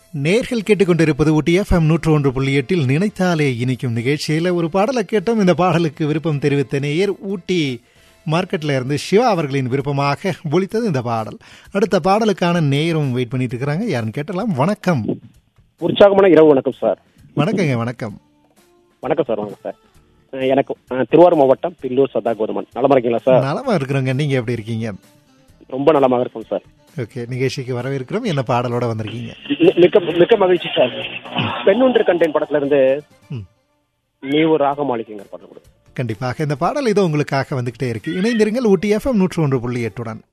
நேர்கள் கேட்டுக்கொண்டிருப்பது ஊட்டி எஃப்எம் நூற்று ஒன்று புள்ளி எட்டில் நினைத்தாலே இனிக்கும் நிகழ்ச்சியில் ஒரு பாடலை கேட்டோம் இந்த பாடலுக்கு விருப்பம் தெரிவித்த நேயர் ஊட்டி மார்க்கெட்ல இருந்து சிவா அவர்களின் விருப்பமாக ஒலித்தது இந்த பாடல் அடுத்த பாடலுக்கான நேயரும் வெயிட் பண்ணிட்டு இருக்கிறாங்க யாருன்னு கேட்டலாம் வணக்கம் உற்சாகமான இரவு வணக்கம் சார் வணக்கங்க வணக்கம் வணக்கம் சார் வணக்கம் சார் அஹ் எனக்கு அஹ், திருவாரூர் மாவட்டம் பில்லூர் சதா கோதுமன் நலமா இருக்கீங்களா சார் நலமா இருக்கிறோங்க நீங்க எப்படி இருக்கீங்க ரொம்ப நலமாக இருக்கும் சார் ஓகே நிகழ்ச்சிக்கு வரவேற்கிறோம் என்ன பாடலோட வந்திருக்கீங்க மி- மிக்க மிக்க மகிழ்ச்சி சார் பெண்ணொன்று கண்டேன் படத்துல இருந்து ம். நீ ஒரு ராக மாளிகைங்கிற படம் கொடு கண்டிப்பாக இந்த பாடல் இதோ உங்களுக்காக வந்துகிட்டே இருக்கு இணைந்திருங்கள் ஊட்டி எஃப்எம் நூற்று ஒன்று புள்ளி எட்டுடன்